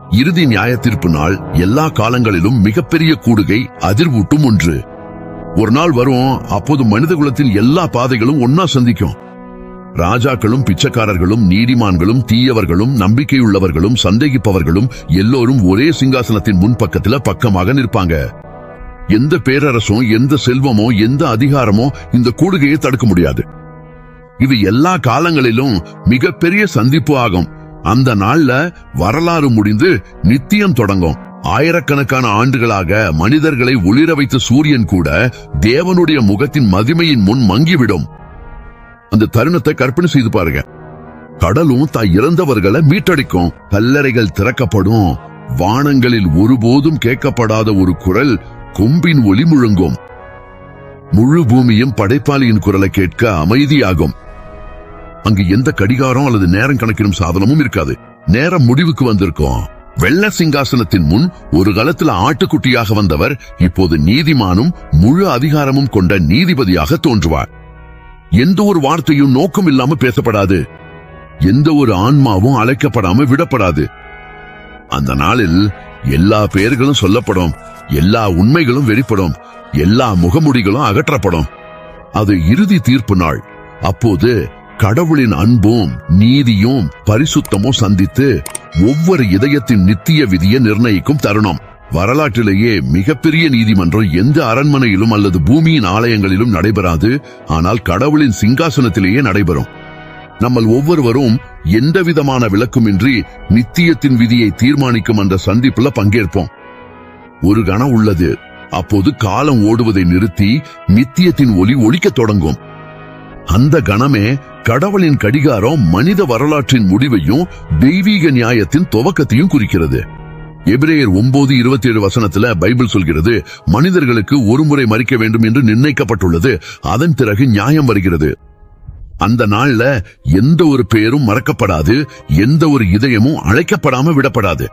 இறுதி நியாய தீர்ப்பு நாள் எல்லா காலங்களிலும் மிகப்பெரிய கூடுகை அதிர்வூட்டும் ஒன்று ஒரு நாள் வரும் அப்போது மனித குலத்தின் எல்லா பாதைகளும் ஒன்னா சந்திக்கும் ராஜாக்களும் பிச்சைக்காரர்களும் நீதிமான்களும் தீயவர்களும் நம்பிக்கையுள்ளவர்களும் சந்தேகிப்பவர்களும் எல்லோரும் ஒரே சிங்காசனத்தின் முன்பக்கத்துல பக்கமாக நிற்பாங்க எந்த பேரரசும் எந்த செல்வமோ எந்த அதிகாரமோ இந்த கூடுகையை தடுக்க முடியாது இது எல்லா காலங்களிலும் மிகப்பெரிய சந்திப்பு ஆகும் அந்த நாள்ல வரலாறு முடிந்து நித்தியம் தொடங்கும் ஆயிரக்கணக்கான ஆண்டுகளாக மனிதர்களை ஒளிர வைத்த சூரியன் கூட தேவனுடைய முகத்தின் மகிமையின் முன் மங்கிவிடும் அந்த தருணத்தை கற்பனை செய்து பாருங்க கடலும் தாய் இறந்தவர்களை மீட்டடிக்கும் கல்லறைகள் திறக்கப்படும் வானங்களில் ஒருபோதும் கேட்கப்படாத ஒரு குரல் கொம்பின் ஒலி முழங்கும் முழு பூமியும் படைப்பாளியின் குரலை கேட்க அமைதியாகும் அங்கு எந்த கடிகாரம் அல்லது நேரம் கணக்கிடும் சாதனமும் இருக்காது நேரம் முடிவுக்கு வந்திருக்கும் வெள்ள சிங்காசனத்தின் முன் ஒரு காலத்துல ஆட்டுக்குட்டியாக வந்தவர் இப்போது நீதிமானும் முழு அதிகாரமும் கொண்ட நீதிபதியாக தோன்றுவார் எந்த ஒரு வார்த்தையும் நோக்கம் இல்லாம பேசப்படாது எந்த ஒரு ஆன்மாவும் அழைக்கப்படாம விடப்படாது அந்த நாளில் எல்லா பெயர்களும் சொல்லப்படும் எல்லா உண்மைகளும் வெளிப்படும் எல்லா முகமுடிகளும் அகற்றப்படும் அது இறுதி தீர்ப்பு நாள் அப்போது கடவுளின் அன்பும் நீதியும் பரிசுத்தமும் சந்தித்து ஒவ்வொரு இதயத்தின் நித்திய விதியை நிர்ணயிக்கும் தருணம் வரலாற்றிலேயே மிகப்பெரிய நீதிமன்றம் எந்த அரண்மனையிலும் அல்லது பூமியின் ஆலயங்களிலும் நடைபெறாது ஆனால் கடவுளின் சிங்காசனத்திலேயே நடைபெறும் நம்மள் ஒவ்வொருவரும் எந்த விதமான விளக்குமின்றி நித்தியத்தின் விதியை தீர்மானிக்கும் அந்த சந்திப்புல பங்கேற்போம் ஒரு கணம் உள்ளது அப்போது காலம் ஓடுவதை நிறுத்தி நித்தியத்தின் ஒளி ஒழிக்கத் தொடங்கும் அந்த கணமே கடவுளின் கடிகாரம் மனித வரலாற்றின் முடிவையும் தெய்வீக நியாயத்தின் துவக்கத்தையும் குறிக்கிறது எபிரேயர் ஒன்பது இருபத்தி ஏழு வசனத்துல பைபிள் சொல்கிறது மனிதர்களுக்கு ஒரு முறை மறிக்க வேண்டும் என்று நிர்ணயிக்கப்பட்டுள்ளது அதன் பிறகு நியாயம் வருகிறது அந்த நாள்ல எந்த ஒரு பெயரும் மறக்கப்படாது எந்த ஒரு இதயமும் அழைக்கப்படாம விடப்படாது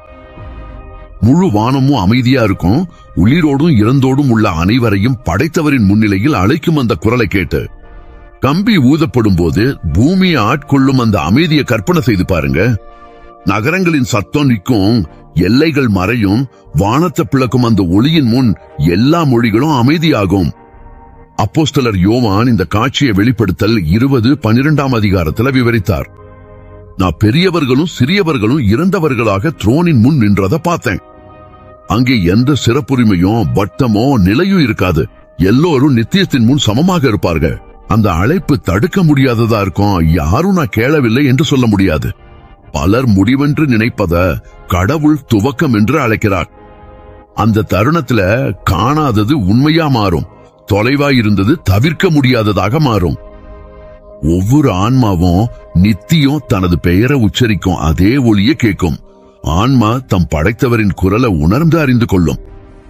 முழு வானமும் அமைதியா இருக்கும் உயிரோடும் இறந்தோடும் உள்ள அனைவரையும் படைத்தவரின் முன்னிலையில் அழைக்கும் அந்த குரலை கேட்டு கம்பி ஊதப்படும் போது பூமியை ஆட்கொள்ளும் அந்த அமைதியை கற்பனை செய்து பாருங்க நகரங்களின் சத்தம் நிற்கும் எல்லைகள் மறையும் வானத்தை பிளக்கும் அந்த ஒளியின் முன் எல்லா மொழிகளும் அமைதியாகும் அப்போஸ்தலர் யோவான் இந்த காட்சியை வெளிப்படுத்தல் இருபது பனிரெண்டாம் அதிகாரத்துல விவரித்தார் நான் பெரியவர்களும் சிறியவர்களும் இறந்தவர்களாக த்ரோனின் முன் நின்றத பார்த்தேன் அங்கே எந்த சிறப்புரிமையும் வட்டமோ நிலையும் இருக்காது எல்லோரும் நித்தியத்தின் முன் சமமாக இருப்பார்கள் அந்த அழைப்பு தடுக்க முடியாததா இருக்கும் யாரும் நான் கேளவில்லை என்று சொல்ல முடியாது பலர் முடிவென்று நினைப்பத கடவுள் துவக்கம் என்று அழைக்கிறார் அந்த தருணத்துல காணாதது உண்மையா மாறும் தொலைவாய் இருந்தது தவிர்க்க முடியாததாக மாறும் ஒவ்வொரு ஆன்மாவும் நித்தியம் தனது பெயரை உச்சரிக்கும் அதே ஒளியை கேட்கும் ஆன்மா தம் படைத்தவரின் குரலை உணர்ந்து அறிந்து கொள்ளும்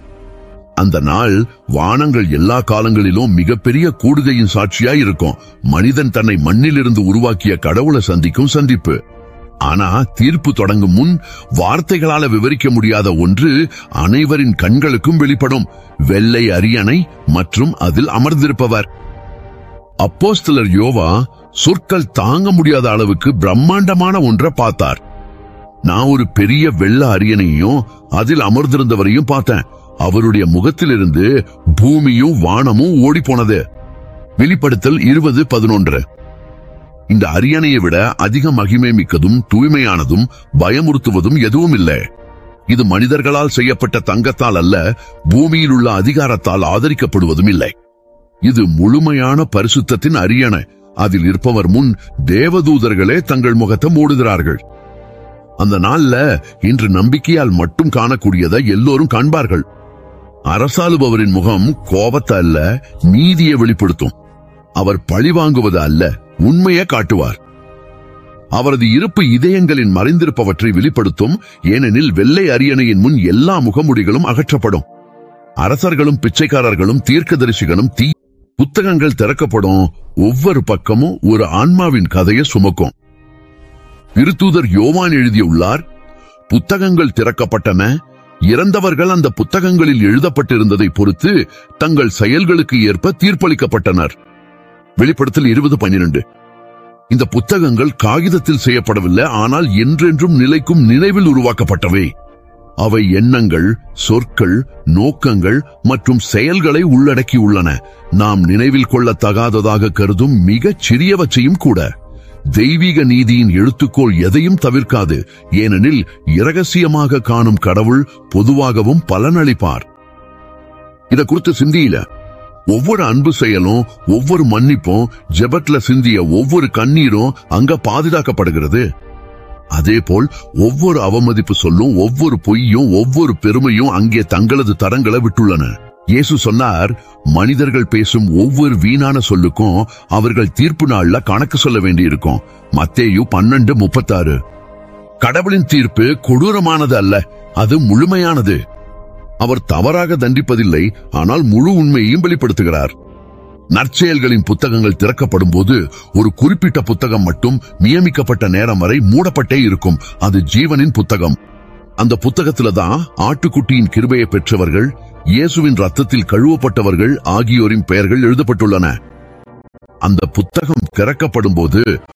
அந்த நாள் வானங்கள் எல்லா காலங்களிலும் மிகப்பெரிய கூடுகையின் சாட்சியாய் இருக்கும் மனிதன் தன்னை மண்ணிலிருந்து உருவாக்கிய கடவுளை சந்திக்கும் சந்திப்பு ஆனா தீர்ப்பு தொடங்கும் முன் வார்த்தைகளால விவரிக்க முடியாத ஒன்று அனைவரின் கண்களுக்கும் வெளிப்படும் வெள்ளை அரியணை மற்றும் அதில் அமர்ந்திருப்பவர் அப்போஸ்தலர் யோவா சொற்கள் தாங்க முடியாத அளவுக்கு பிரம்மாண்டமான ஒன்றை பார்த்தார் நான் ஒரு பெரிய வெள்ள அரியணையும் அதில் அமர்ந்திருந்தவரையும் பார்த்தேன் அவருடைய முகத்திலிருந்து பூமியும் வானமும் ஓடி போனது வெளிப்படுத்தல் இருபது பதினொன்று இந்த அரியணையை விட அதிக மகிமை மிக்கதும் தூய்மையானதும் பயமுறுத்துவதும் எதுவும் இல்லை இது மனிதர்களால் செய்யப்பட்ட தங்கத்தால் அல்ல பூமியில் உள்ள அதிகாரத்தால் ஆதரிக்கப்படுவதும் இல்லை இது முழுமையான பரிசுத்தத்தின் அரியணை அதில் இருப்பவர் முன் தேவதூதர்களே தங்கள் முகத்தை மூடுகிறார்கள் அந்த நாள்ல இன்று நம்பிக்கையால் மட்டும் காணக்கூடியதை எல்லோரும் காண்பார்கள் அரசாளுபவரின் முகம் கோபத்தை அல்ல நீதியை வெளிப்படுத்தும் அவர் பழிவாங்குவது அல்ல உண்மையை காட்டுவார் அவரது இருப்பு இதயங்களின் மறைந்திருப்பவற்றை வெளிப்படுத்தும் ஏனெனில் வெள்ளை அரியணையின் முன் எல்லா முகமுடிகளும் அகற்றப்படும் அரசர்களும் பிச்சைக்காரர்களும் தீர்க்கதரிசிகளும் தீ புத்தகங்கள் திறக்கப்படும் ஒவ்வொரு பக்கமும் ஒரு ஆன்மாவின் கதையை சுமக்கும் திருத்தூதர் யோவான் எழுதியுள்ளார் புத்தகங்கள் திறக்கப்பட்டன இறந்தவர்கள் அந்த புத்தகங்களில் எழுதப்பட்டிருந்ததை பொறுத்து தங்கள் செயல்களுக்கு ஏற்ப தீர்ப்பளிக்கப்பட்டனர் வெளிப்படுத்தல் இருபது பன்னிரண்டு இந்த புத்தகங்கள் காகிதத்தில் செய்யப்படவில்லை ஆனால் என்றென்றும் நிலைக்கும் நினைவில் உருவாக்கப்பட்டவை அவை எண்ணங்கள் சொற்கள் நோக்கங்கள் மற்றும் செயல்களை உள்ளடக்கியுள்ளன நாம் நினைவில் கொள்ளத்தகாததாக கருதும் மிகச் சிறியவற்றையும் கூட தெய்வீக நீதியின் எழுத்துக்கோள் எதையும் தவிர்க்காது ஏனெனில் இரகசியமாக காணும் கடவுள் பொதுவாகவும் பலனளிப்பார் இத குறித்து சிந்தியில ஒவ்வொரு அன்பு செயலும் ஒவ்வொரு மன்னிப்பும் ஜெபத்துல சிந்திய ஒவ்வொரு கண்ணீரும் அங்க பாதுகாக்கப்படுகிறது அதேபோல் ஒவ்வொரு அவமதிப்பு சொல்லும் ஒவ்வொரு பொய்யும் ஒவ்வொரு பெருமையும் அங்கே தங்களது தரங்களை விட்டுள்ளன இயேசு சொன்னார் மனிதர்கள் பேசும் ஒவ்வொரு வீணான சொல்லுக்கும் அவர்கள் தீர்ப்பு நாள்ல கணக்கு சொல்ல வேண்டியிருக்கும் மத்தேயு பன்னெண்டு முப்பத்தாறு கடவுளின் தீர்ப்பு கொடூரமானது அல்ல அது முழுமையானது அவர் தவறாக தண்டிப்பதில்லை ஆனால் முழு உண்மையையும் வெளிப்படுத்துகிறார் நற்செயல்களின் புத்தகங்கள் திறக்கப்படும் போது ஒரு குறிப்பிட்ட புத்தகம் மட்டும் நியமிக்கப்பட்ட நேரம் வரை மூடப்பட்டே இருக்கும் அது ஜீவனின் புத்தகம் அந்த புத்தகத்துல தான் ஆட்டுக்குட்டியின் கிருபையை பெற்றவர்கள் இயேசுவின் ரத்தத்தில் கழுவப்பட்டவர்கள் ஆகியோரின் பெயர்கள் எழுதப்பட்டுள்ளன அந்த புத்தகம் திறக்கப்படும் போது